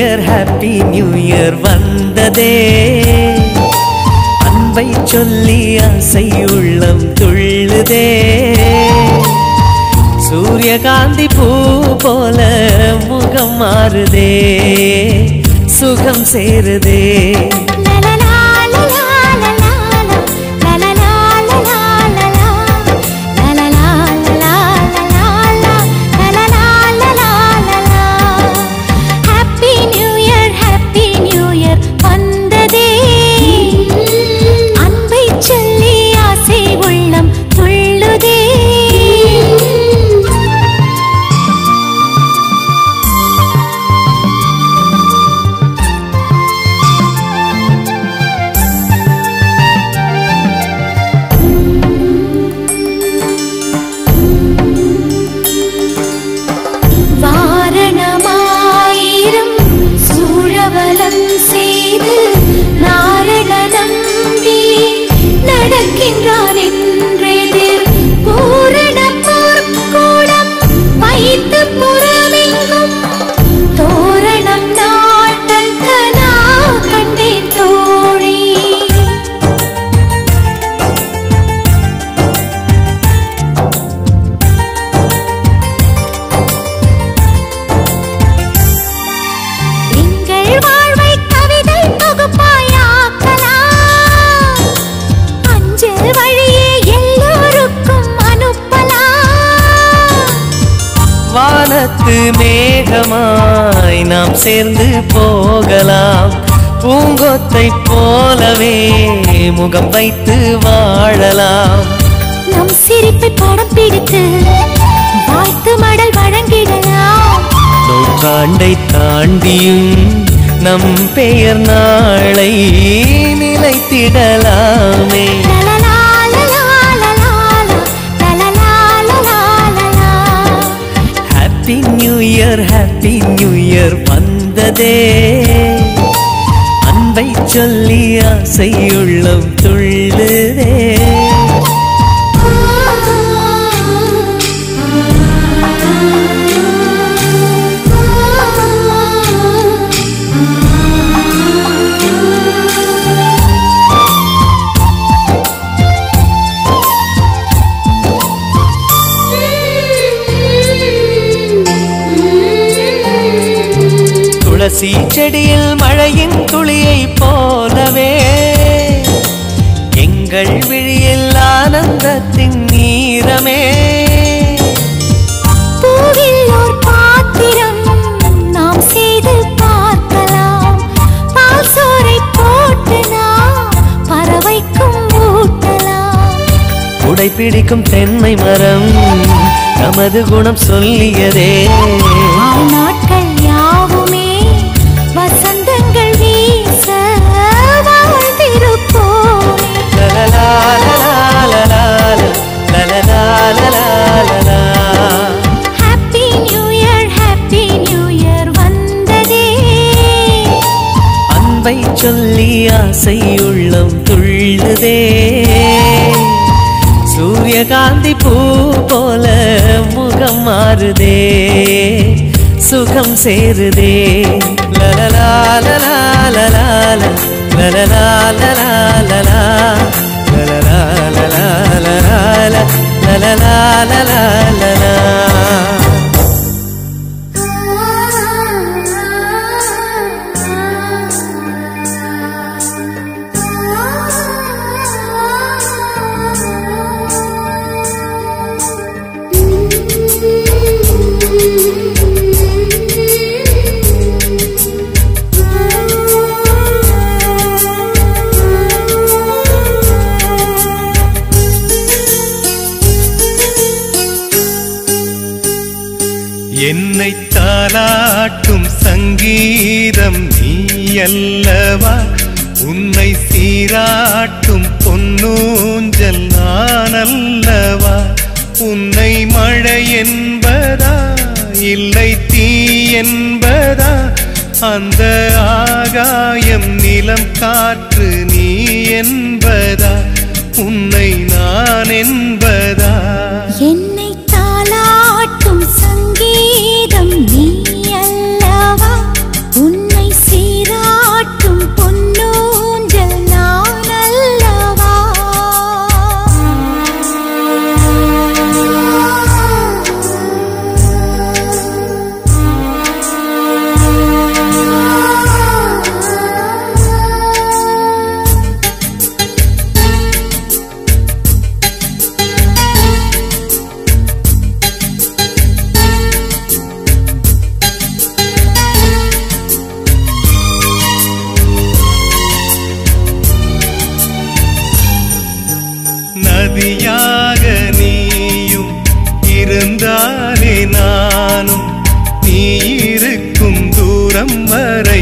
Year happy new year வந்ததே அன்பை சொல்லி ஆசை உள்ளம் துள்ளுதே சூரியகாந்தி பூ போல முகம் மாறுதே சுகம் சேருதே happy new year happy new year வந்ததே அன்பை சொல்லி ஆசை உள்ளம் துள்ளுதே வாரணமாயிரம் சூழவலம் செய்து நாரண நம்பி நடக்கின்றான் என்றெதிர் பூரண பொற்கூடம் வைத்து புறமெங்கும் தோரணம் நாட்டல் கனா கண்டேன் தோழி எங்கள் வாழ்வை கவிதை தொகுப்பாயாக்கலாம் அஞ்சல் வழியே எல்லோருக்கும் அனுப்பலாம் வானத்து மேகமாய் நாம் சேர்ந்து போகலாம் பூங்கொத்தை போலவே முகம் வைத்து வாழலாம் நம் சிரிப்பை படம் பிடித்து வாழ்த்து மடல் வழங்கிடலாம் நூற்றாண்டை தாண்டியும் நம் பெயர் நாளை நிலைத்திடலாமே லலலா, லலா, லலா, லலலா, லலா, லலா. Happy new year happy new year வந்ததே அன்பை சொல்லி ஆசை உள்ளம் துள்ளுதே துளசி செடியில் மழையின் துளியை போலவே எங்கள் விழியில் ஆனந்தத்தின் நீரமே பூவில் ஓர் பாத்திரம் நாம் செய்து பார்க்கலாம் பால் சோறை போட்டு நாம் பறவைக்கும் ஊட்டலாம் உடை பிடிக்கும் தென்னை மரம் நமது குணம் சொல்லியதே நாட்கள் யாவுமே வசந்தங்கள் வீச வாழ்ந்திருப்போமே லலலா, லலலா, லலலா, லலலா, லலலா. Happy new year happy new year வந்ததே அன்பை சொல்லி ஆசை உள்ளம் துள்ளுதே சூரியகாந்தி பூ போல முகம் மாறுதே சுகம் சேருதே லலலா லலா லலா லலலா லலா லலா லலலா லலா லலா லலலா லலா லலா என்னை தாலாட்டும் சங்கீதம் நீ அல்லவா உன்னை சீராட்டும் பொன்னூஞ்சல் நான் அல்லவா உன்னை மழை என்பதா இல்லை தீ என்பதா அந்த ஆகாயம் நிலம் காற்று நீ என்பதா உன்னை நான் என்பதா என்னை தாலாட்டும் சங்கீதம் நீ அல்லவா உன்னை நதியாக நீயும் இருந்தாலே நானும் நீ இருக்கும் தூரம் வரை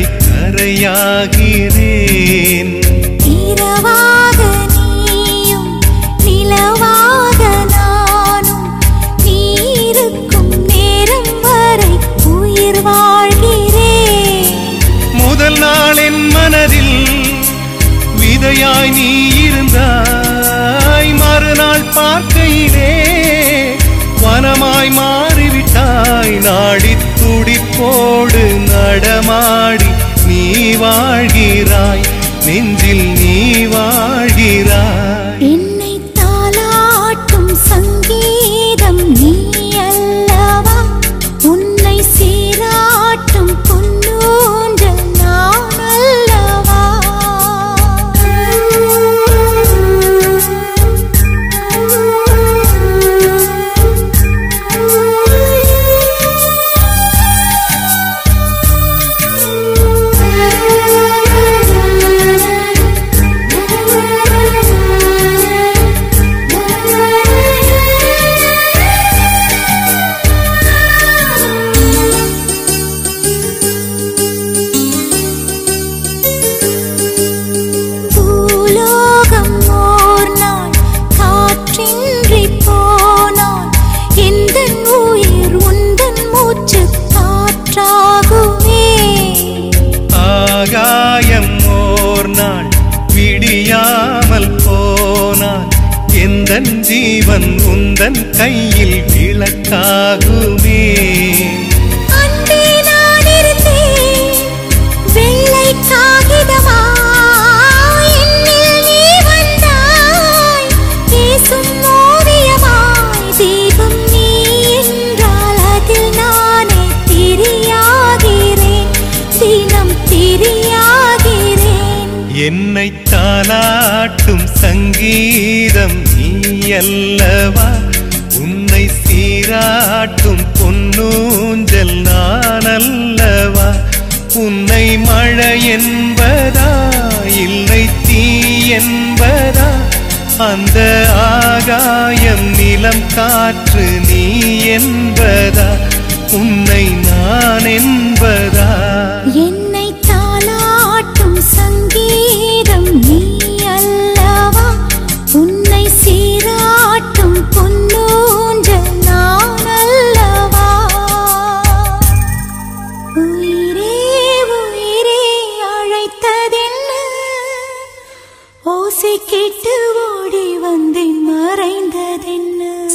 கரையாகிறேன் இரவாக நீயும் நிலவாக நானும் நீ இருக்கும் நேரம் வரை உயிர் வாழ்கிறேன் முதல் நாள் என் மனதில் விதையாய் நீ இருந்தாய் மறுநாள் பார்க்கையிலே வனமாய் மாறிவிட்டாய் நாடி துடிப்போடு நடமாடி நீ வாழ்கிறாய் நெஞ்சில் நீ வாழ்கிறாய் என்னை தாலாட்டும் சங்கீதம் நீ அல்லவா உன்னை சீராட்டும் பொன்னூஞ்சல் நான் அல்லவா பூலோகம் ஓர் நாள் காற்றின்றி போனால் எந்த உயிர் உந்தன் மூச்சு காற்றாகுமே ஆகாயம் ஓர் நாள் விடியாமல் போனால் எந்த ஜீவன் உந்தன் கையில் விளக்காகுமே அன்பே நான் இருந்தேன் வெள்ளை காகிதமாய் என்னில் நீ வந்தாய் பேசும் ஓவியமாய் தீபம் நீ என்றால் அதில் நானே திரியாகிறேன் தினம் திரியாகிறேன் என்னை தாலாட்டும் சங்கீதம் நீ அல்லவா உன்னை சீராட்டும் பொன்னூஞ்சல் நான் அல்லவா உன்னை மழை என்பதா இல்லை தீ என்பதா அந்த ஆகாயம் நிலம் காற்று நீ என்பதா உன்னை நான் என்பதா என்னை தாலாட்டும் சங்கீதம் நீ அல்லவா உன்னை சீராட்டும் பொன்னூஞ்சல் நான் அல்லவா உயிரே உயிரே அழைத்ததென்ன ஓசை கேட்டு ஓடி வந்தேன் மறைந்ததென்ன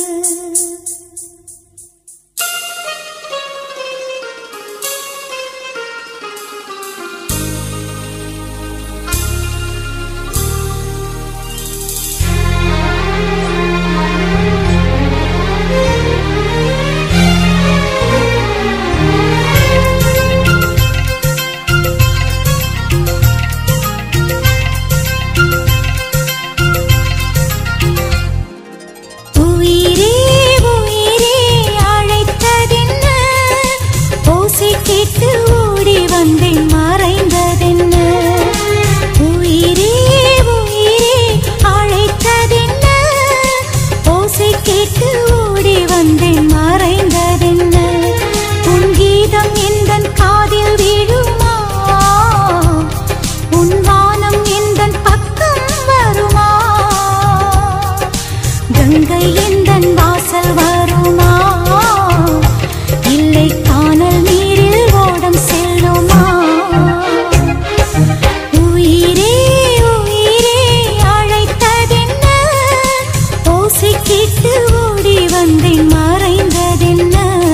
உயிரே உயிரே அழைத்ததென்ன ஓசை கேட்டு ஓடி வந்தேன் மறைந்ததென்ன உயிரே உயிரே அழைத்ததென்ன ஓசை கேட்டு ஓடி வந்தேன் மறைந்ததென்ன உன் கீதம் எந்தன் காதில் விழுமா உன் வானம் எந்தன் பக்கம் வருமா கங்கை எந்தன் வாசல் வருமா இல்லை காணல் நீரில் ஓடம் செல்லுமா உயிரே உயிரே அழைத்ததென்ன ஓசை கேட்டு ஓடி வந்தேன் மறைந்ததென்ன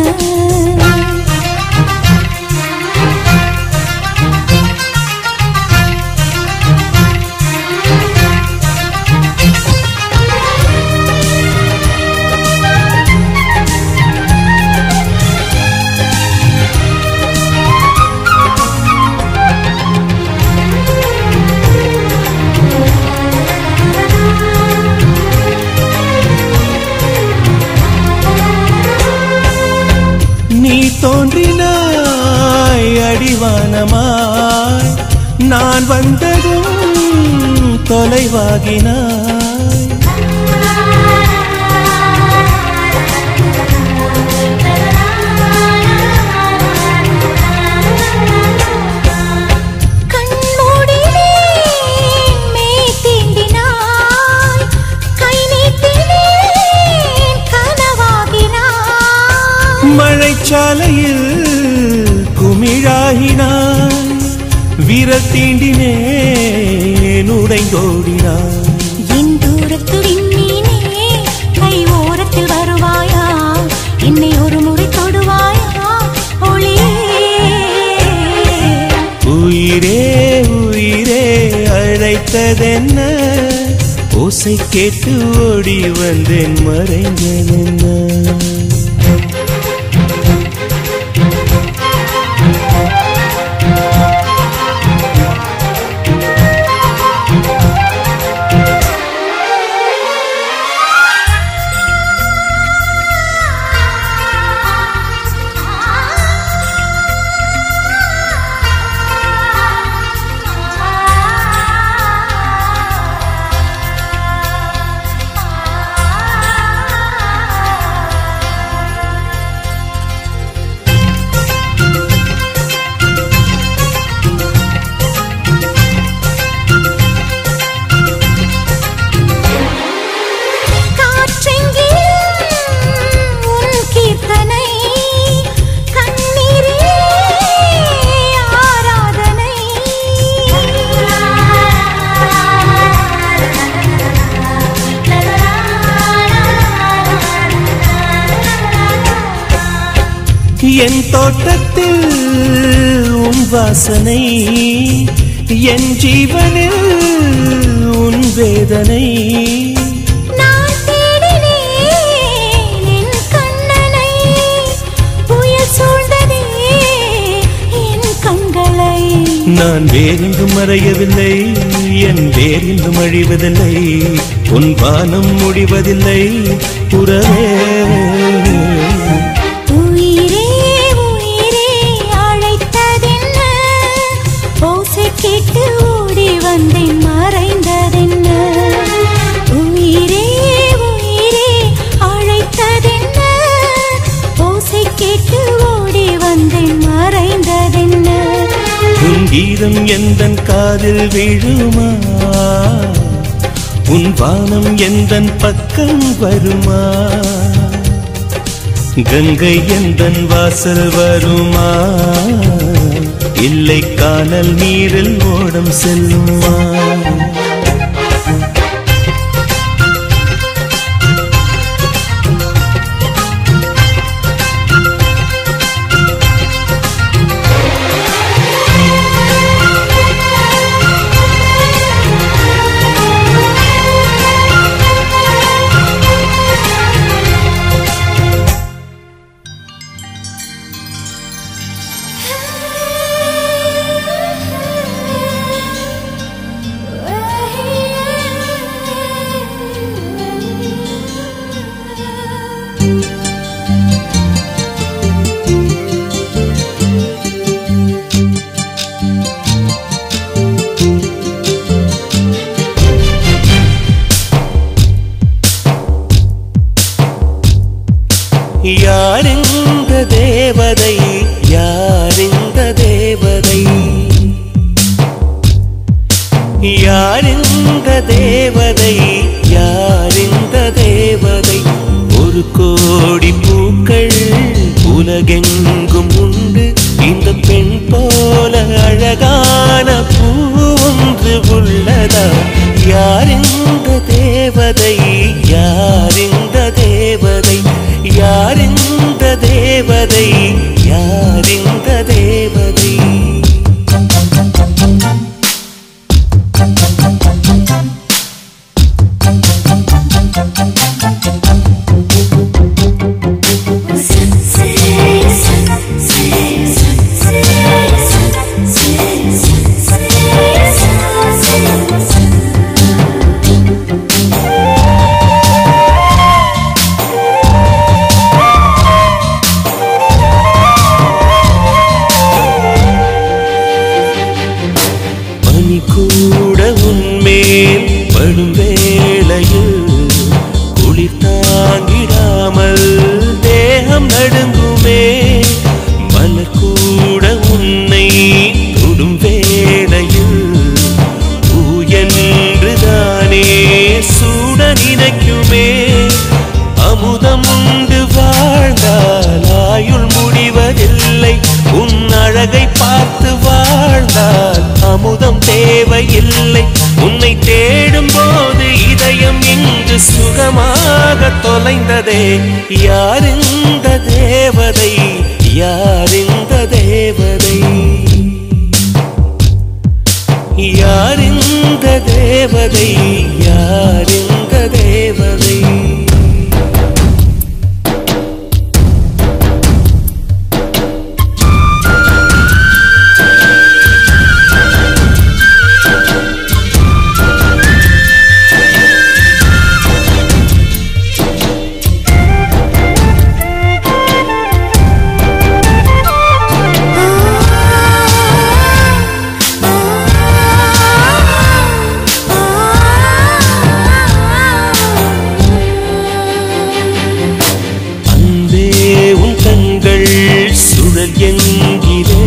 நீ தோன்றினாய் அடிவானமாய் நான் வந்ததும் தொலைவாகினாய் விரல் தீண்டினேன் உடைந்தோடினான் என் தூரத்து விண்மீனே கை ஓரத்தில் வருவாயா என்னை ஒரு முறை தொடுவாயா ஒளியே உயிரே உயிரே அழைத்ததென்ன ஓசை கேட்டு ஓடி வந்தேன் மறைந்ததென்ன காற்றெங்கிலும் உன் கீர்த்தனை கண்ணீரே ஆராதனை என் தோட்டத்தில் உன் வாசனை என் ஜீவனில் உன் வேதனை நான் தேடினேன் என் கண்ணனை புயல் சூழ்ந்ததே என் கண்களை நான் வேறெங்கும் மறையவில்லை என் வேறெங்கும் அழிவதில்லை உன் வானம் முடிவதில்லை உறவே உயிரே உயிரே அழைத்ததென்ன ஓசை கேட்டு ஓடி வந்தேன் மறைந்ததென்ன உயிரே உயிரே அழைத்ததென்ன ஓசை கேட்டு ஓடி வந்தேன் மறைந்ததென்ன உன் கீதம் எந்தன் காதில் விழுமா உன் வானம் எந்தன் பக்கம் வருமா கங்கை எந்தன் வாசல் வருமா இல்லை காணல் நீரில் ஓடம் செல்லுமா யாரிந்த தேவதை யாரிந்த தேவதை யாரிந்த தேவதை யாரிந்த தேவதை ஒரு கோடி பூக்கள் உலகெங்கும் உண்டு இந்த பெண் போல அழகான பூ ஒன்று உள்ளதா யாரிந்த தேவதை யாரிந்த தேவதை யாரிந்த தேவதை யாரிந்த தேவதை பனி கூட உன்மேல் படும் வேளையில் குளிர் தாங்கிடாமல் தேகம் நடுங்குமே மலர் கூட உன்னை தொடும் வேளையில் பூ என்றுதானே சூட நினைக்குமே அமுதம் உண்டு வாழ்ந்தால் ஆயுள் முடிவதில்லை உன் அழகை பார்த்து வாழ்ந்தால் அமுதம் தேடும்போது இதயம் இங்கு சுகமாக தொலைந்ததே யார் இந்த தேவதை யார் இந்த தேவதை யார் இந்த தேவதை யார் இந்த தேவதை அன்பே உன் கண்கள் சுழல் என்கிறே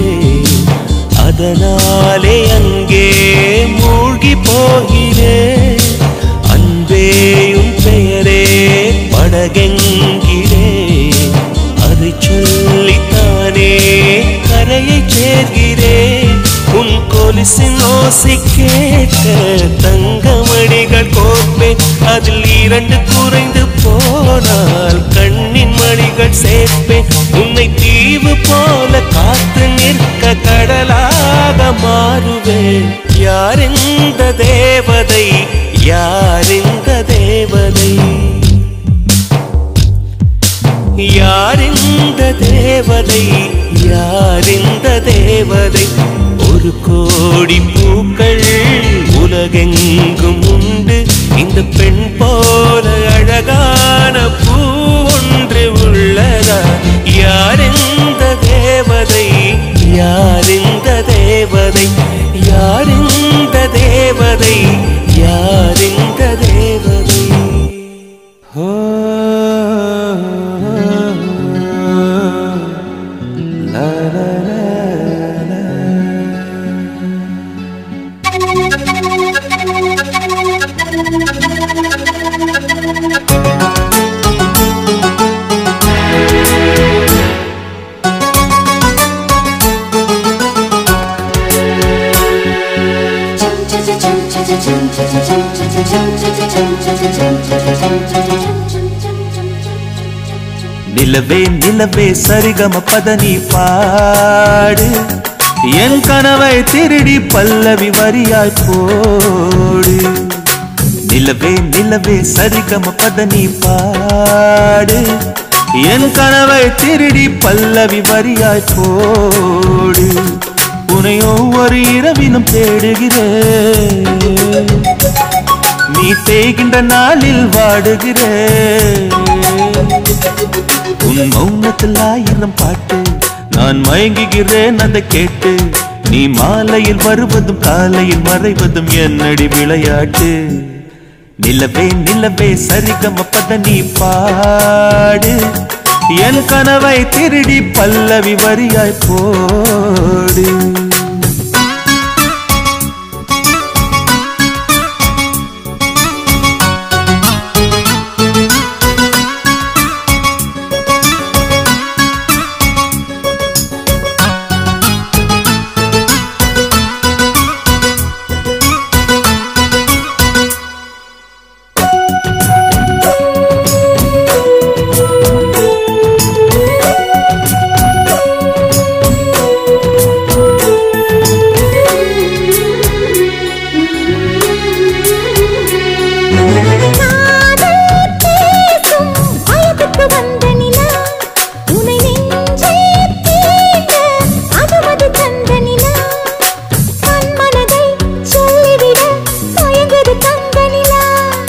அதனாலே அங்கே மூழ்கி போகிறே அன்பே உன் பெயரே படகென்கிறே அதை சொல்லித்தானே கரையை சேர்கிறேன் உன் கொலுசின் ஓசை கேட்க தங்கமணிகள் கோர்ப்பேன் அதில் இரண்டு குறைந்து போனால் கண்ணின் மணிகள் சேர்ப்பேன் உன்னை தீவு போல காத்து நிற்க கடலாக மாறுவேன் யார் இந்த தேவதை யார் இந்த தேவதை யார் இந்த தேவதை யார் இந்த தேவதை ஒரு கோடி பூக்கள் உலகெங்கும் உண்டு இந்த பெண் போல அழகான பூ ஒன்று உள்ளதா யார் இந்த தேவதை யார் இந்த தேவதை யார் இந்த தேவதை யார் இந்த தேவதை நிலவே நிலவே சரிகம பதனி பாடு என் கனவை திருடி பல்லவி வரியாய் போடு நிலவே நிலவே சரிகம பதனி பாடு என் கனவை திருடி பல்லவி வரியாய் போடு உன்னை ஒவ்வொரு இரவிலும் தேடுகிறேன் நீ தேய்கின்ற நாளில் வாடுகிறேன் உன் மௌனத்தில் ஆயிரம் பாட்டு நான் மயங்குகிறேன் அதை கேட்டு நீ மாலையில் வருவதும் காலையில் மறைவதும் என்னடி விளையாட்டு நிலவே நிலவே சரிகம பத நீ பாடு என் கனவை திருடி பல்லவி வரியாய் போடு காதல் பேசும் வயதுக்கு வந்த நிலா உனை நெஞ்சே தீண்ட அனுமதி தந்த நிலா தன் மனதை சொல்லிவிட தயங்குது தங்க நிலா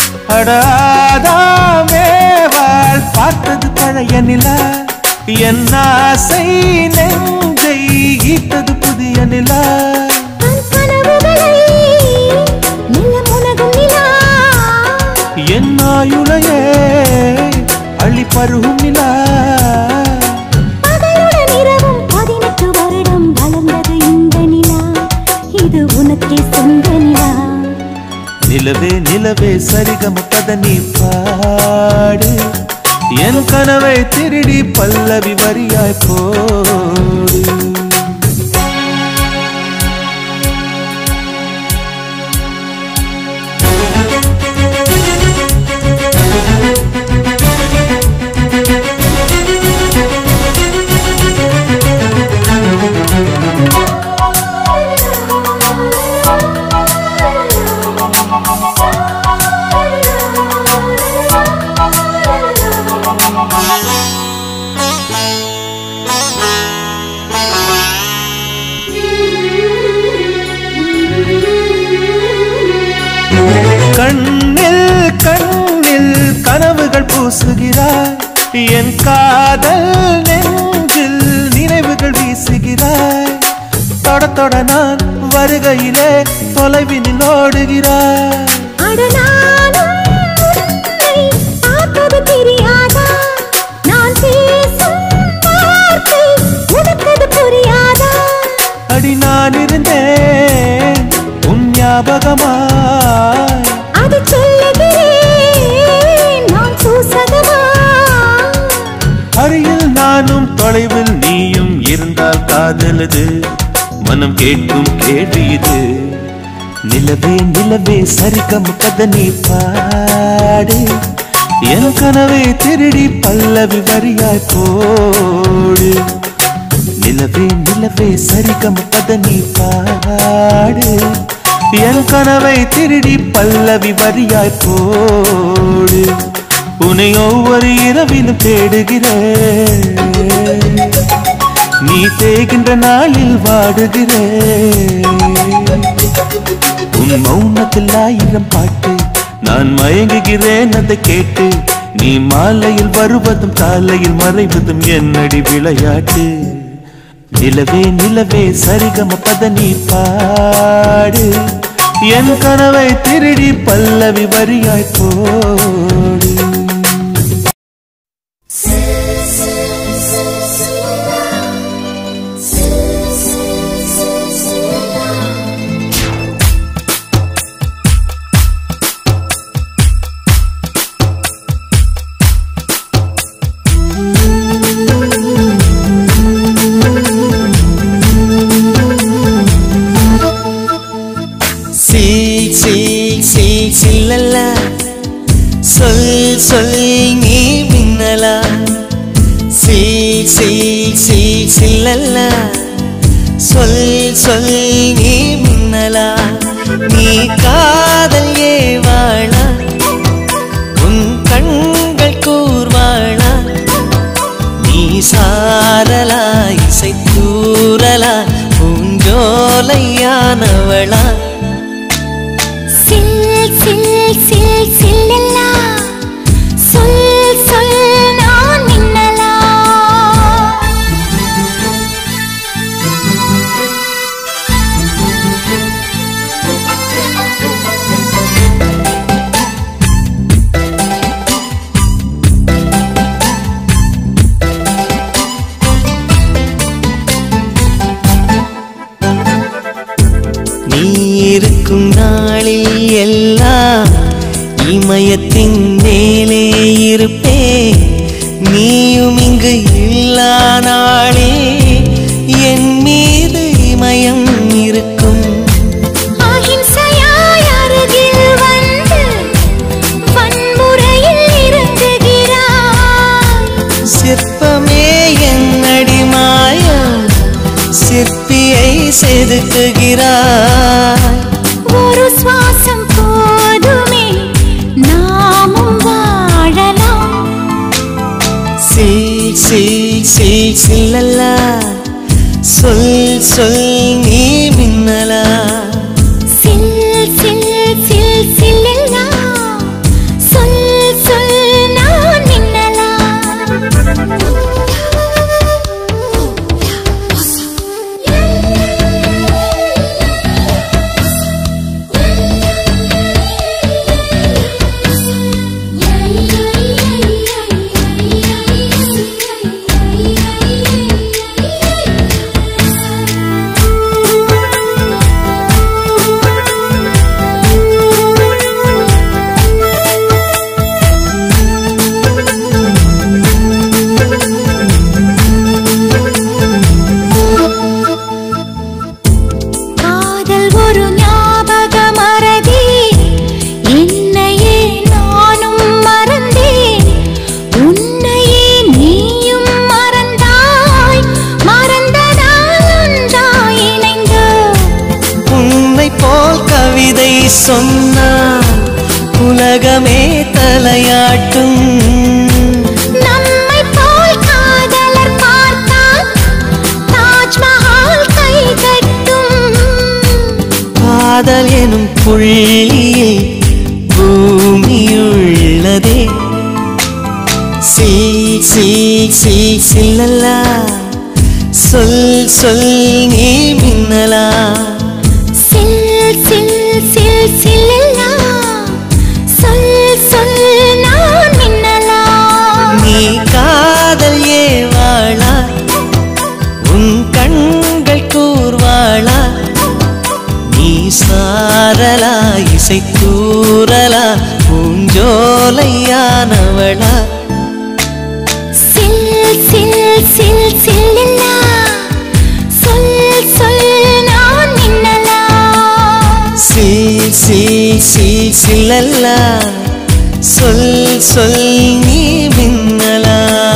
அடாதாமேவாள் பார்த்தது பழைய நிலா என் ஆசை நெஞ்சை ஈட்டது புதிய நிலா தன் கனவுகளை நிலமுனகும் நிலா என் ஆயுளையே அள்ளி பருகும் நிலா பகலுடன் இரவும் பதினெட்டு வருடம் வளர்ந்தது இந்த நிலா இது உனக்கே சொந்த நிலா நிலவே நிலவே சரிகம பத நீ பாடு என் கனவை திருடி பல்லவி வரியாய் போடு ஆ தொட நான் வருகையிலே தொலைவினில் ஓடுகிறாய் அடனானும் உன்னை பார்த்தது தெரியாதா நான் பேசும் வார்த்தை உனக்கது புரியாதா அடி நான் இருந்தேன் உன் ஞாபகமாய் அது சொல்லுகிறேன் நான் சூசகமா அருகில் நானும் தொலைவில் நீயும் இருந்தால் காதலது மனம் கேட்கும் கேள்வி இது நிலவே நிலவே சரிகம் கதை நீ பாடு என் கனவை திருடி பல்லவி வரியாய் போடு நிலவே நிலவே சரிகம் கதை நீ பாடு என் கனவை திருடி பல்லவி வரியாய் போடு உன்னை ஒவ்வொரு இரவிலும் தேடுகிறேன் நீ தேகின்ற நாளில் வாடுகிறேன் உன் மௌனத்தில் ஆயிரம் பாட்டு நான் மயங்குகிறேன் அதை கேட்டு நீ மாலையில் வருவதும் காலையில் மறைவதும் என்னடி விளையாட்டு நிலவே நிலவே சரிகம பத நீ பாடு என் கனவை திருடி பல்லவி வரியாய் போடு சில் சில் சில் சில்லல்ல சொல் சொல் நீ மின்னலா சில் சில் சில் சில்லல்ல சொல் சொல் நீ மின்னலா நீ காதல் ஏவாளா உன் கண்கள் கூர்வாளா நீ சாரலா இசை தூரலா பூஞ்சோலையானவளா சில் சில் சில் சில்லல்லா சொல் சொல் நான் மின்னலா நீ இருக்கும் நாளில் எல்லாம் இமயத்தின் மேலே இருப்பே நீயும் இங்கு இல்லா நாளே என் மீது இமயம் இருக்கும் அஹிம்சையாய் அருகில் வந்து வன்முறையில் இறங்குகிறாய் சிற்பமே என் அடிமாயம் சிற்பியை செதுக்குகிறாய் ஒரு சுவாசம் போதுமே நாமும் வாழலாம் சில் சில் சில் சில்லல்லா சொல் சொல் நீ மின்னலா சில் சில் சில் சில்லல்லா சொல் சொல் நான் மின்னலா காதல் ஒரு ஞாபக மறதி என்னையே நானும் மறந்தேன் உன்னையே நீயும் மறந்தாய் மறந்ததால் ஒன்றாய் இணைந்தோம் உன்னை போல் கவிதை சொன்னால் உலகமே தலையாட்டும் நம்மை போல் காதலர் பார்த்தால் தாஜ்மஹால் கை கட்டும் காதல் எனும் புள்ளியில் பூமியுள்ளதே சில் சில் சில் சில்லல்லா சொல் சொல் நீ மின்னலா மின்னலா சில் சில் சில் சில்லா சொல் சொல் நான் மின்னலா நீ காதல் ஏவாளா உன் கண்கள் கூர்வாளா நீ சாரலா இசை தூரலா பூஞ்சோலையானவளா சில் சில் சில் சில்லா சொல் சொல் நான் மின்னலா சில் சில் சில் சில்லல்லா சொல் சொல் நீ மின்னலா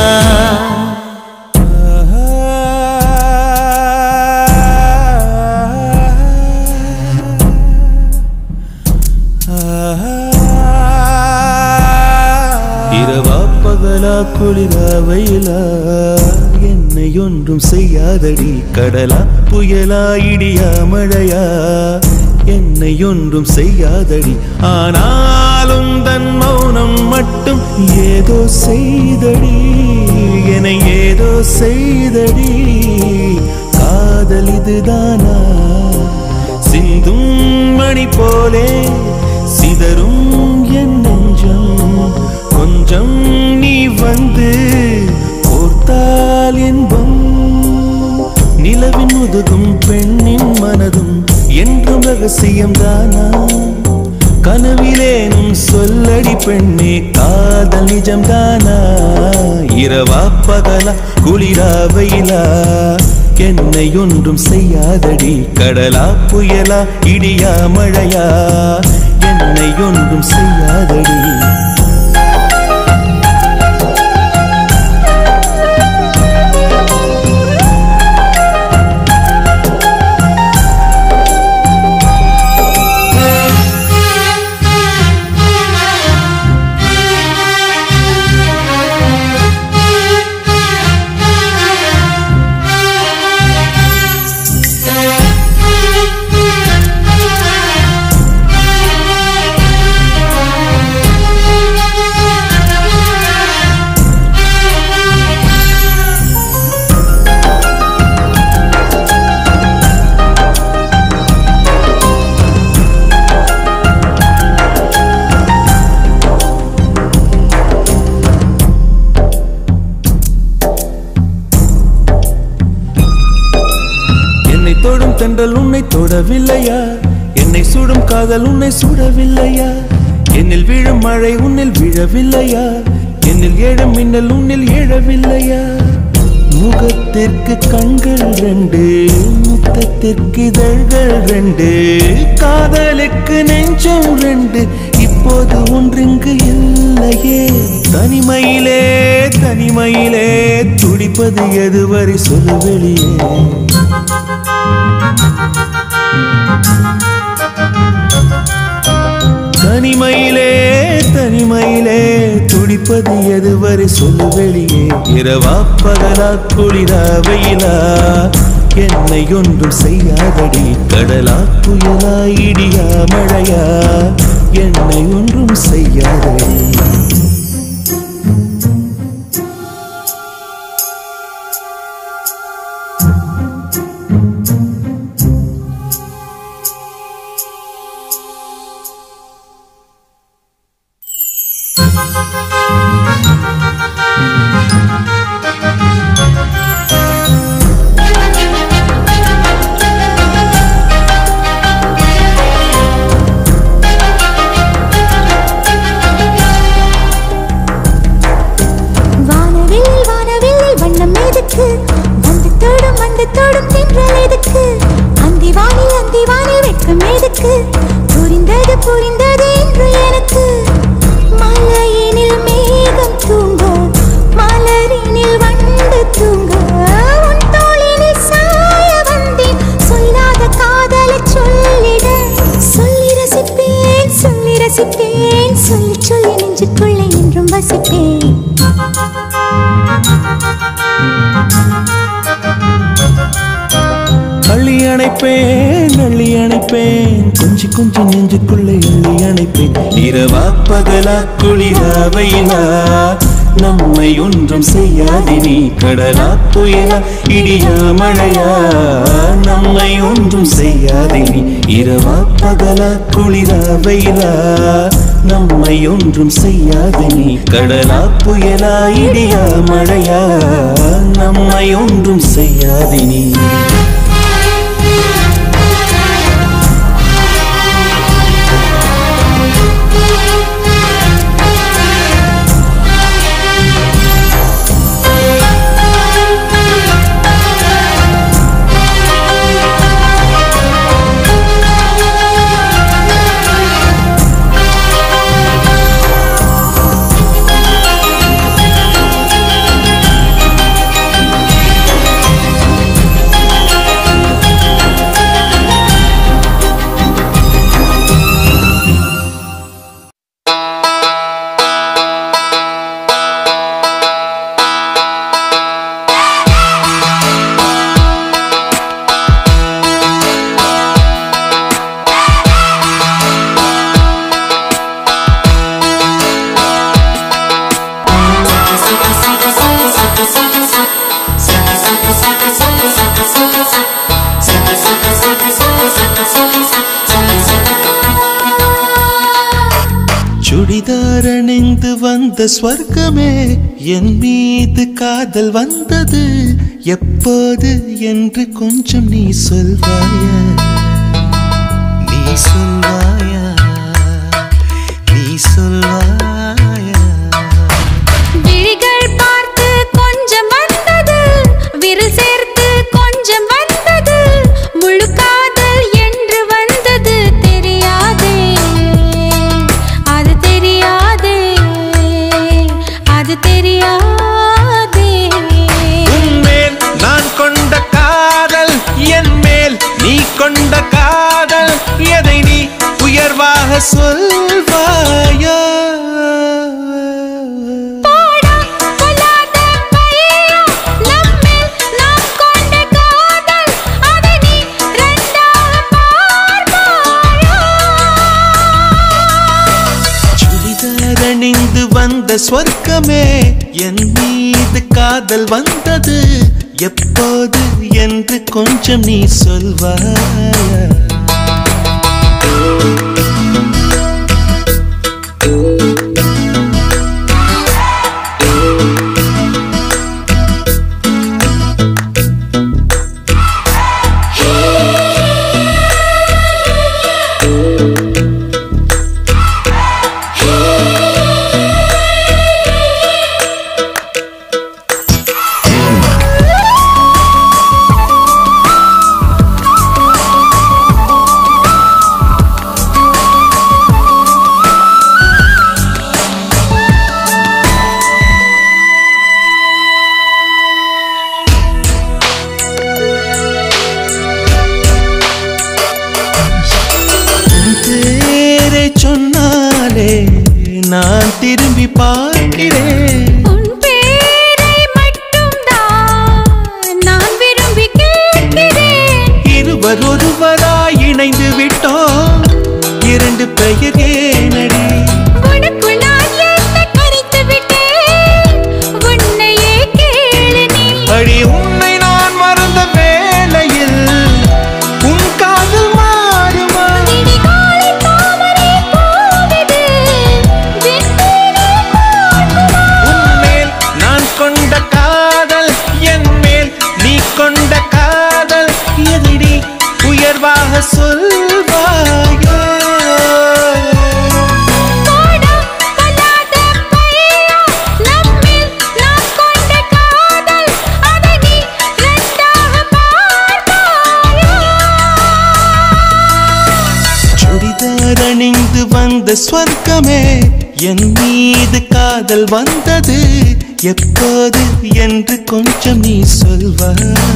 இரவா பகலா குளிரா வெயிலா என்னை ஒன்றும் செய்யாதடி கடலா புயலா இடியா மழையா என்னை ஒன்றும் செய்யாதடி ஆனாலும் தன் மௌனம் மட்டும் ஏதோ செய்தடி என ஏதோ செய்தடி காதல் இதுதானா சிந்தும் மணி போலே சிதறும் என் நெஞ்சம் கொஞ்சம் நீ வந்து கோர்த்தால் என்பம் நிலவின் முதுகும் பெண்ணின் மனதும் என்றும் ரகசியம் தானா கனவிலேனும் சொல்லடி பெண்ணே காதல் நிஜம் தானா இரவா பகலா குளிரா வெயிலா என்னை ஒன்றும் செய்யாதடி கடலா புயலா இடியா மழையா என்னை ஒன்றும் செய்யாதடி என்னை தொடும் தென்றல் உன்னை தொடவில்லையா என்னை சுடும் காதல் உன்னை சுடவில்லையா என்னில் விழும் மழை உன்னில் விழவில்லையா என்னில் ஏழும் மின்னல் உன்னில் எழவில்லையா முகத்திற்கு கண்கள் ரெண்டு முத்தத்திற்கு இதழ்கள் ரெண்டு காதலுக்கு நெஞ்சம் ரெண்டு இப்போது ஒன்றிங்கு இல்லையே தனிமையிலே தனிமையிலே துடிப்பது எதுவரை சொல்லு வெளியே தனிமையிலே தனிமையிலே துடிப்பது எதுவரை சொல்லு வெளியே இரவா பகலா குளிரா வெயிலா என்னை ஒன்றும் செய்யாதடி கடலா புயலா இடியா மழையா என்னை ஒன்றும் செய்யாதடி வானவில் வானவில் வண்ணம் எதுக்கு வந்து தொடும் வந்து தொடும் தென்றல் எதுக்கு அந்தி வானில் அந்தி வானில் வெட்கம் எதுக்கு புரிந்தது புரிந்தது என்று எனக்கு மலையினில் மேகம் தூங்க மலரினில் வண்டு தூங்க உன் தோளினில் சாய வந்தேன் சொல்லாத காதலை சொல்லிட சொல்லி ரசிப்பேன் சொல்லி ரசிப்பேன் சொல்லி சொல்லி நெஞ்சுக்குள்ளே என்றும் வசிப்பேன் அள்ளி அணைப்பேன் அள்ளி அணைப்பேன் கொஞ்சி கொஞ்சி நெஞ்சுக்குள்ளே அள்ளி அணைப்பேன் இரவா பகலா குளிரா வெயிலா நம்மை ஒன்றும் செய்யாதினி கடலா புயலா இடியா மழையா நம்மை ஒன்றும் செய்யாதினி இரவா பகலா குளிரா வெயிலா நம்மை ஒன்றும் செய்யாதினி கடலா புயலா இடியா மழையா நம்மை ஒன்றும் செய்யாதினி சுடிதார் அணிந்து வந்த ஸ்வர்க்கமே என் மீது காதல் வந்தது எப்போது என்று கொஞ்சம் நீ சொல்வாயா நீ சொல்வாயா நீ சொல்வாயா விழிகள் பார்த்து கொஞ்சம் வந்தது விரல் சேர்த்து கொஞ்சம் வந்தது முழு காதல் என்று வந்தது தெரியாதே அது தெரியாதே அது தெரியாதே உன்மேல் நான் கொண்ட காதல் என் மேல் நீ கொண்ட காதல் எதை நீ உயர்வாக சொல்வாயா போடா பொல்லாத பையா நம்மில் நாம் கொண்ட காதல் அதை நீ ரெண்டாக பார்ப்பாயா சுடிதார் அணிந்து வந்த ஸ்வர்க்கமே என் மீது காதல் வந்தது எப்போது என்று கொஞ்சம் நீ சொல்வாயா உன் பேரை சொன்னாலே நான் திரும்பி பார்க்கிறேன் உன் பேரை மட்டும்தான் நான் விரும்பி கேட்கிறேன் இருவர் ஒருவராய் இணைந்து விட்டோம் இரண்டு பெயர் ஏனடி உனக்குள் நான் என்னை கரைத்து விட்டேன் உன்னையே கேளு நீ அடி உன்னை நான் மறந்த வேளையில் உன் காதல் மாறுமா விடிகாலை தாமரை பூவிது வெண்மீனே பார்க்குமா உன்மேல் நான் கொண்ட காதல் என் மேல் நீ கொண்ட காதல் எதிரி உயர்வாக சொல்வாயோ போடா பொல்லாத பையா நம்மில் நாம் கொண்ட காதல் அதை நீ ரெண்டாக பார்ப்பாயா சுடிதார் அணிந்து வந்த ஸ்வர்க்கமே என் மீது காதல் வந்தது எப்போது என்று கொஞ்சம் நீ சொல்வாயா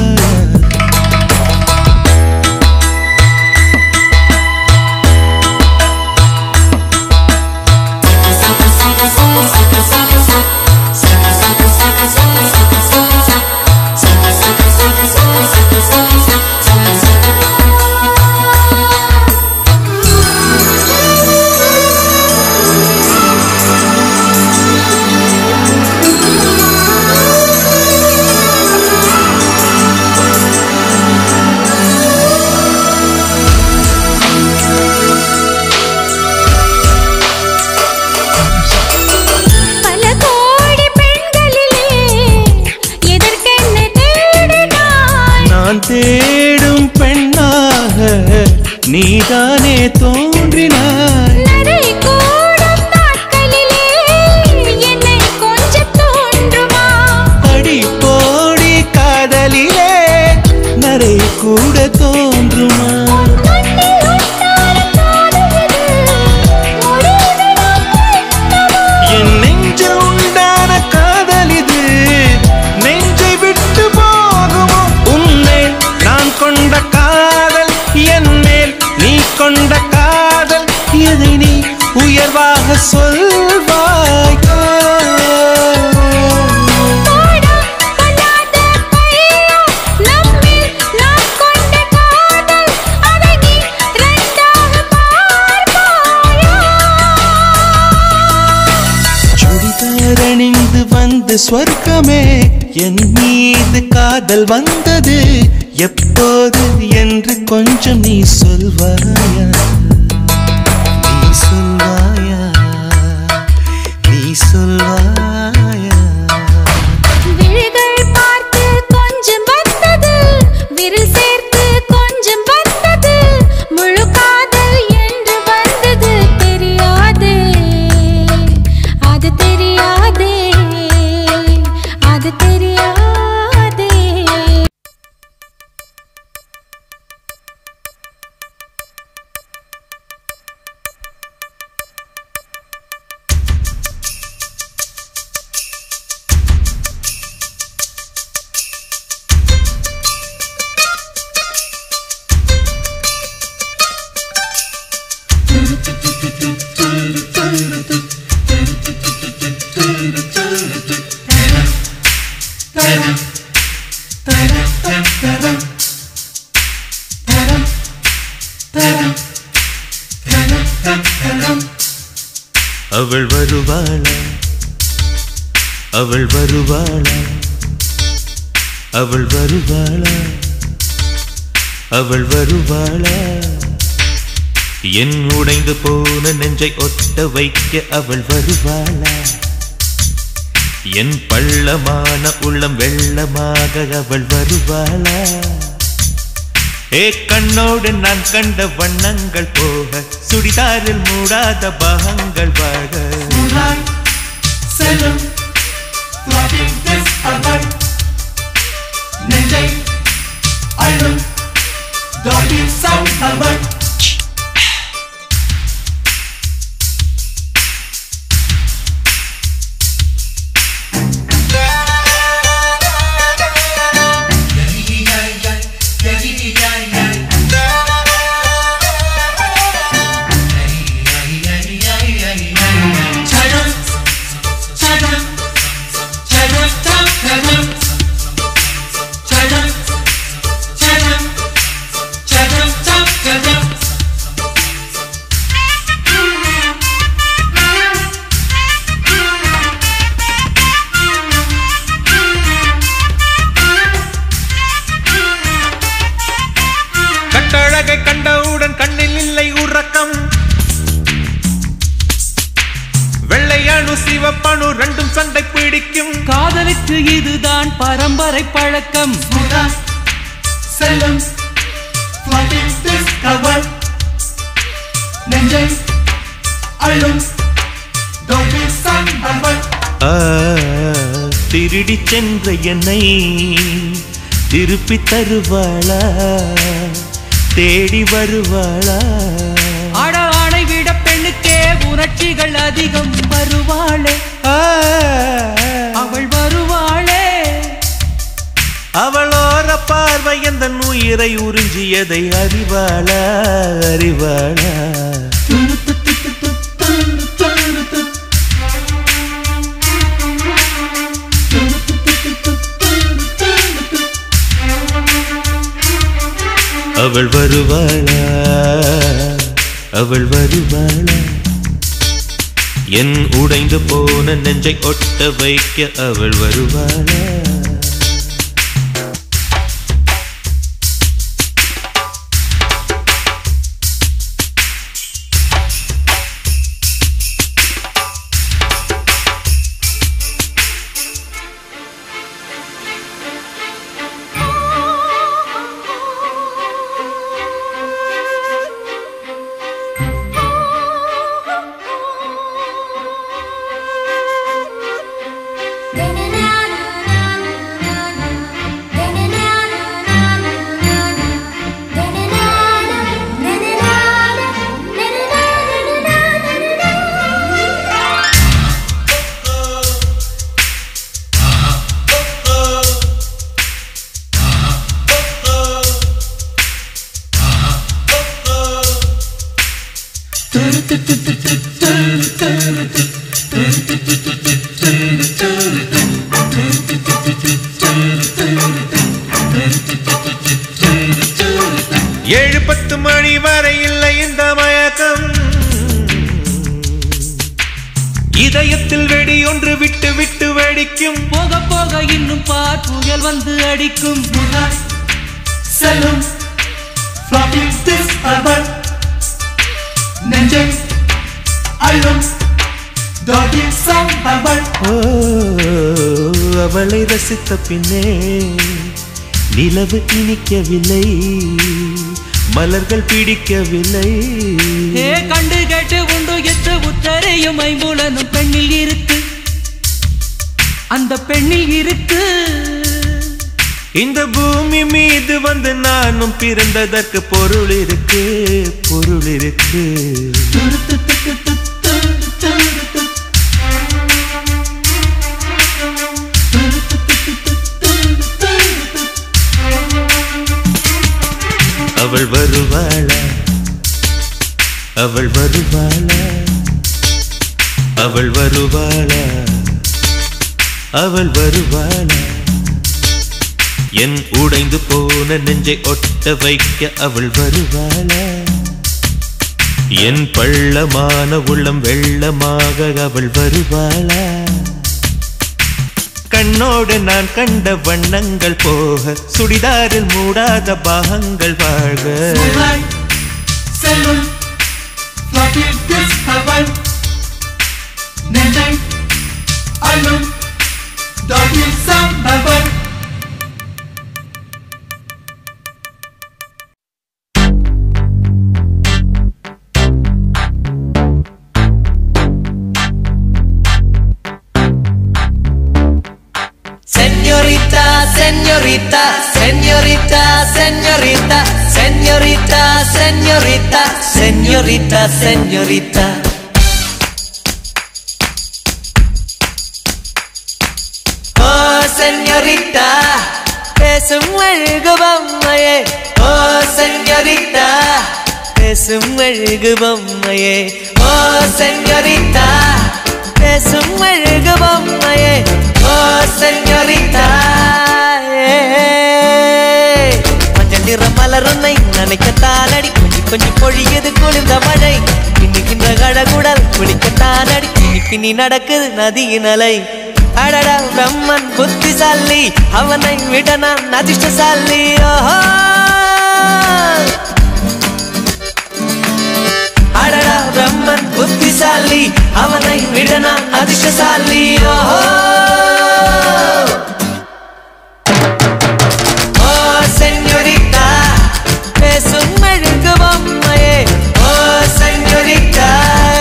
ஆ மலரணிந்து வந்த ஸ்வர்க்கமே என் மீது காதல் வந்தது எப்போது என்று கொஞ்சம் நீ சொல்வாயா நீ சொல்வாயா நீ சொல்வாயா விழிகள் பார்த்து கொஞ்சம் வந்தது விரல் சேர்த்து கொஞ்சம் வந்தது முழு காதல் என்று வந்தது தெரியாதே அது தெரியாதே அது தெரியாதே அவள் வருவாளா அவள் வருவாளா அவள் வருவாளா அவள் வருவாளா என் உடைந்து போன நெஞ்சை ஒட்ட வைக்க அவள் வருவாளா என் பள்ளமான உள்ளம் வெள்ளமாக அவள் வருவாளா ஏ கண்ணோடு நான் கண்ட வண்ணங்கள் போக சுடிதாரில் மூடாத பாகங்கள் வாழ செல்லும் நெஞ்சை அழும் டாடி சவுண்ட் அவள் கட்டழகை கண்டவுடன் கண்ணில் இல்லை உறக்கம் வெள்ளையணு சிவப்பணு ரெண்டும் சண்டை பிடிக்கும் காதலுக்கு இதுதான் பரம்பரை பழக்கம் செல்லும் நெஞ்சை அழும் ஆ, திருடி சென்ற என்னை திருப்பி தருவாளா தேடி வருவாளா அட ஆணை விட பெண்ணுக்கே உணர்ச்சிகள் அதிகம் வருவாளே ஆ, அவள் வருவாளே அவளோர பார்வை எந்த உயிரை உறிஞ்சியதை அறிவாளா அறிவாளா அவள் வருவாளா அவள் வருவாளா என் உடைந்து போன நெஞ்சை ஒட்ட வைக்க அவள் வருவாளா இதயத்தில் வெடி ஒன்று விட்டு விட்டு வெடிக்கும் போக போக இன்னும் பார் புயல் வந்து அடிக்கும் செல்லும் floppy disk album நெஞ்சை அள்ளும் doggy song album ஓ, அவளை ரசித்த பின்னே நிலவு இனிக்கவில்லை மலர்கள் பிடிக்கவில்லை ஏ கண்டு கேட்டு உண்டு எத்து உத்தரையும் ஐம்புலனும் பெண்ணில் இருக்கு அந்த பெண்ணில் இருக்கு இந்த பூமி மீது வந்து நானும் பிறந்ததற்கு பொருள் இருக்கு பொருள் இருக்கு அவள் வருவாளா அவள் வருவாளா அவள் வருவாளா அவள் வருவாளா என் உடைந்து போன நெஞ்சை ஒட்ட வைக்க அவள் வருவாளா என் பள்ளமான உள்ளம் வெள்ளமாக அவள் வருவாளா கண்ணோடு நான் கண்ட வண்ணங்கள் போக சுடிதாரில் மூடாத பாகங்கள் வாழ்க Moonlight, செல்லும் floppy disk album நெஞ்சை அள்ளும் doggy song album Señorita, señorita, señorita, señorita, señorita, señorita, señorita, señorita. Oh, señorita, பேசும் அழகு பொம்மையே ஓ செஞ்சரித்தா பேசும் அழகு பொம்மையே ஓ செஞ்சரித்தா பேசும் அழகு பொம்மையே ஓ செஞ்சரித்தா மஞ்சள் நிற மலருன்னை நினைக்கத்தானடி கொஞ்சம் கொஞ்சம் பொழியுது குளிர்ந்த மழை பின்னுகின்ற கழகுடல் குளிக்கத்தானடி பின்னி பின்னி நடக்குது நதியின் அலை அடடா பிரம்மன் புத்திசாலி அவனை விட நான் அதிர்ஷ்டசாலி ஓஹோ அடடா பிரம்மன் புத்திசாலி அவனை விட நான் அதிர்ஷ்டசாலி ஓஹோ ஓ செஞ்சோரிட்டா பேசும் அழகு பொம்மையே ஓ செஞ்சோரிட்டா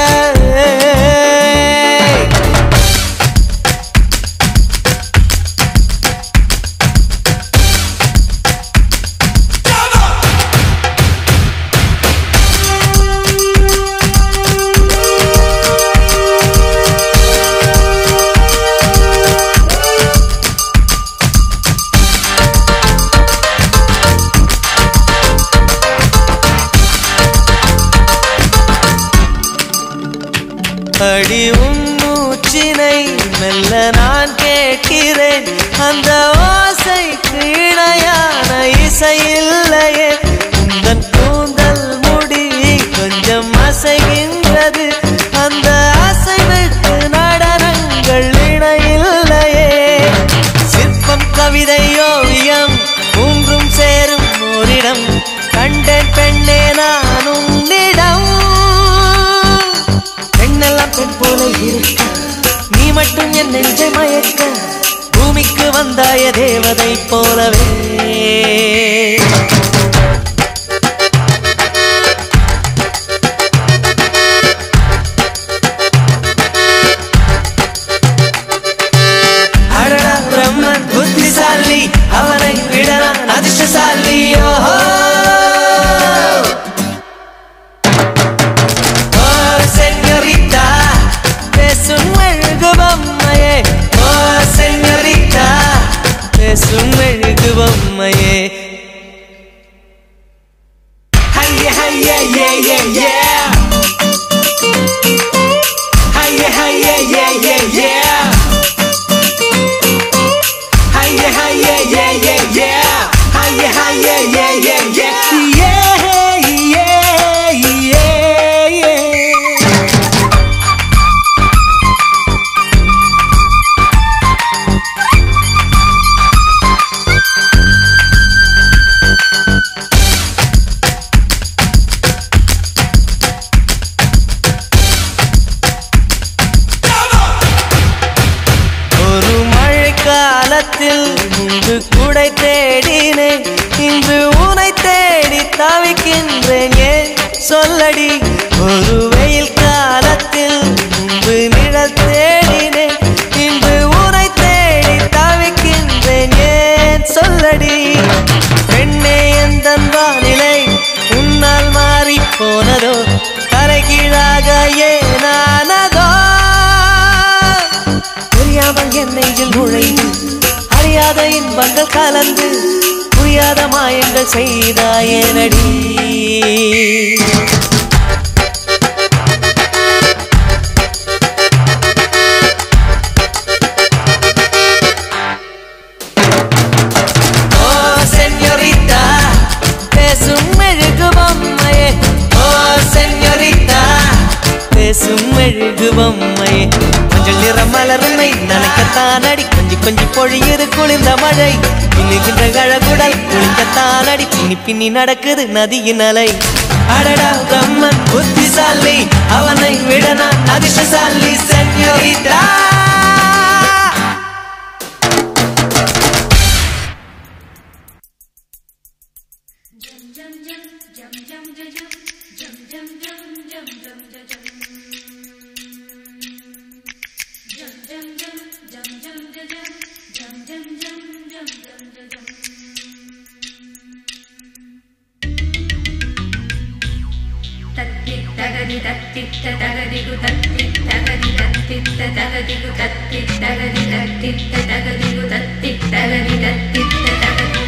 அடி உன் மூச்சினை மெல்ல நான் கேட்கிறேன் அந்த ஓசைக்கு இணையான இசை இல்லையே உந்தன் கூந்தல் முடி கொஞ்சம் அசைகின்றது அந்த அசைவுக்கு நடனங்கள் இணையில்லையே சிற்பம் கவிதை ஓவியம் மூன்றும் சேரும் ஓரிடம் கண்டேன் பெண்ணே நான் உன்னிடம் பெண்ணெல்லாம் பெண் போல இருக்க நீ மட்டும் என் நெஞ்சை மயக்க பூமிக்கு வந்தாய தேவதை போலவே அடடா பிரம்மன் புத்திசாலி அவனை விட நான் அதிர்ஷ்டசாலி ஓஹோ ஓ செஞ்சரித்தா பேசும் அழகு பொம்மையே ஓ செஞ்சரித்தா பேசும் அழகு பொம்மையே ஹைய ஹைய ஏ ஏ ஏ ஹைய ஹைய ஏ ஏ ஏ ஹைய ஹைய ஏ ஏ ஏ ஹைய ஹைய ஏ ஏ ஏ ஏ ஏ ஏ காலத்தில் முன்பு கூடை தேடினேன் இன்று உனை தேடி தவிக்கின்றேன் ஏன் சொல்லடி ஒரு வெயில் காலத்தில் முன்பு நிழல் தேடினேன் இன்று உனை தேடி தவிக்கின்றேன் ஏன் சொல்லடி பெண்ணே எந்த வானிலை உன்னால் மாறி போனதோ தலைகீழாக ஏனானதோ புரியாமல் என் நெஞ்சில் நுழைந்து அறியாத இன்பங்கள் கலந்து புரியாத மாயங்கள் செய்தாயனடி ஓ சென்யோரிட்டா பேசும் மெழுகு பொம்மையே ஓ சென்யோரிட்டா பேசும் மெழுகு பொம்மையே மஞ்சள் நிற மலருமை நனைக்கத்தான் அடி கொஞ்சி கொஞ்சி பொழியுது குளிர்ந்த மழை பின்னுகின்ற கழகுடல் குளிக்கத்தான் அடி பின்னி பின்னி நடக்குது நதியின் அலை அடடா பிரம்மன் புத்திசாலி அவனை விட நான் அதிர்ஷ்டசாலி சென்யோரிட்டா தத்தித்தகதி தத்தித்த தகதிகு தத்தித்தகதி தத்தித்த தகதிகு தத்தித்தகதி தத்தித்த தகதிகு தத்தித்தகதி தத்தித்த தகதி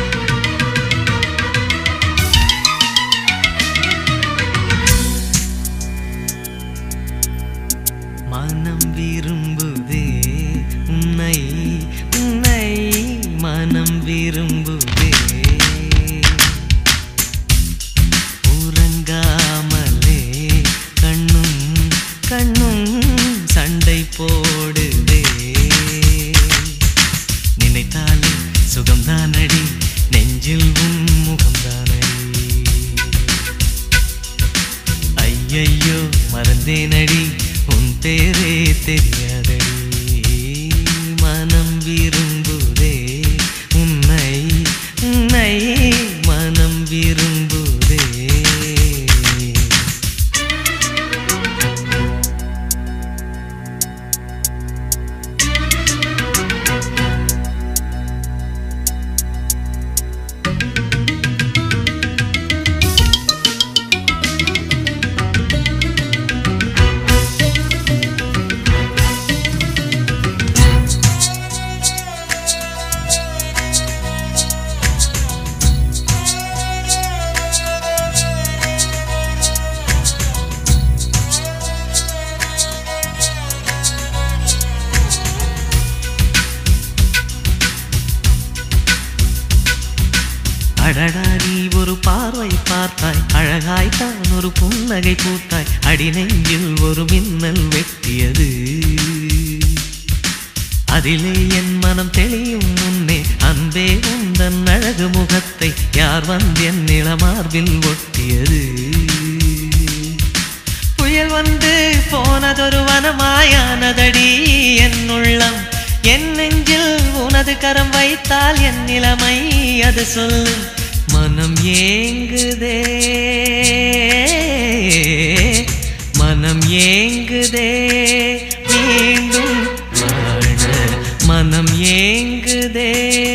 மனம் விரும்புதே உன்னை உன்னை மனம் விரும்புதே உறங்காமலே கண்ணும் கண்ணும் சண்டை போடுதே நினைத்தாலே சுகம்தானடி நெஞ்சில் உன் முகம்தானடி ஐயையோ மறந்தேனடி உன் பேரே தெரியாதடி மனம் விரும்புதே உன்னை உன்னை மனம் விரும்புதே அடடா நீ ஒரு பார்வை பார்த்தாய் அழகாய் தான் ஒரு புன்னகை பூத்தாய் அடி நெஞ்சில் ஒரு மின்னல் வெட்டியது அதிலே என் மனம் தெளியும் முன்னே அன்பே உந்தன் அழகு முகத்தை யார் வந்து என் நிலமார்பில் ஒட்டியது புயல் வந்து போனதொரு வனமாயானதடி என் உள்ளம் என் நெஞ்சில் உனது கரம் வைத்தால் என் நிலைமை அது சொல்லு மனம் ஏங்குதே மனம் ஏங்குதே மீண்டும் வாழ மனம் ஏங்குதே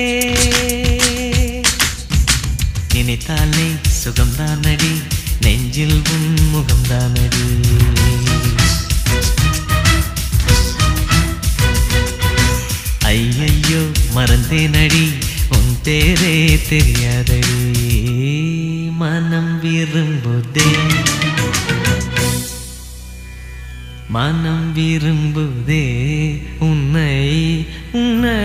நினைத்தாலே சுகம்தானடி நெஞ்சில் உன் முகம்தானடி ஐயையோ மறந்தேனடி உன் பேரே தெரியாதடி மனம் விரும்புதே மனம் விரும்புதே உன்னை உன்னை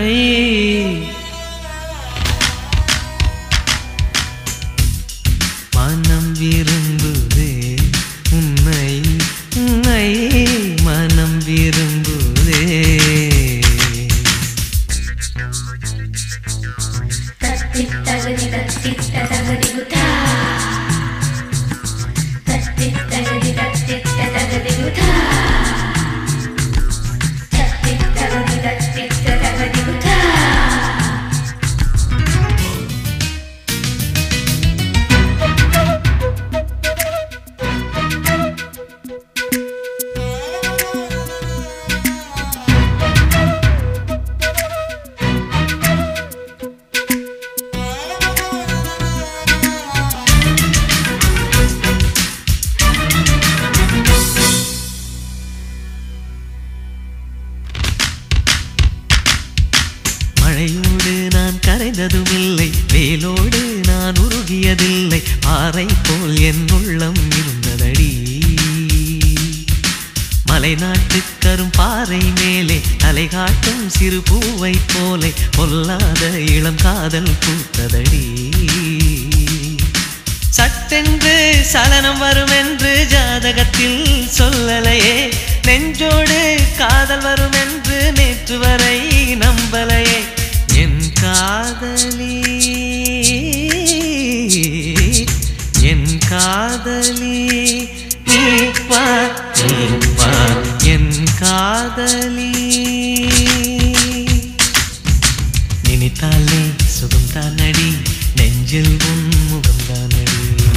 மனம் விரும்புதே உன்னை உன்னை மனம் விரும்புதே தத்தித்தகதி தத்தித்த தகதிகு தா தத்தித்தகதி தத்தித்த தகதிகு தா மழையோடு நான் கரைந்ததும் இல்லை வேலோடு நான் உருகியதில்லை பாறை போல் என் உள்ளம் இருந்ததடி மலைநாட்டு கரும் பாறை மேலே தலை காட்டும் சிறு பூவை போலே பொல்லாத இளம் காதல் பூத்ததடி சட்டென்று சலனம் வரும் என்று ஜாதகத்தில் சொல்லலையே நெஞ்சோடு காதல் வரும் என்று நேற்று வரை நம்பலையே என் காதலி என் காதலி நீ வா நீ வா என் காதலி நினைத்தாலே சுகம் தானடி நெஞ்சில் உன் முகம் தானடி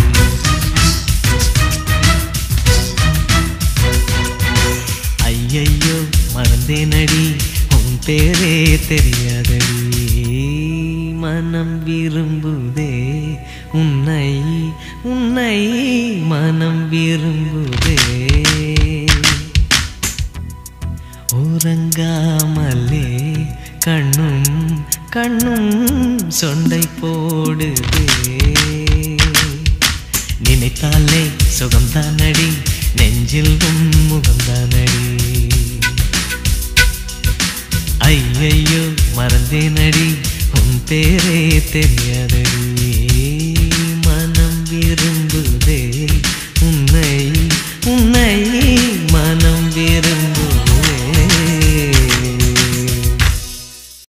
ஐயையோ மறந்தேனடி உன் பேரே தெரியாதடி மனம் விரும்புதே உன்னை உன்னை மனம் விரும்புதே உறங்காமலே கண்ணும் கண்ணும் சொண்டை போடுதே நினைத்தாலே சுகம்தானடி நெஞ்சில் உன் முகம்தானடி ஐயையோ மறந்தேனடி உன் பேரே தெரியாதடி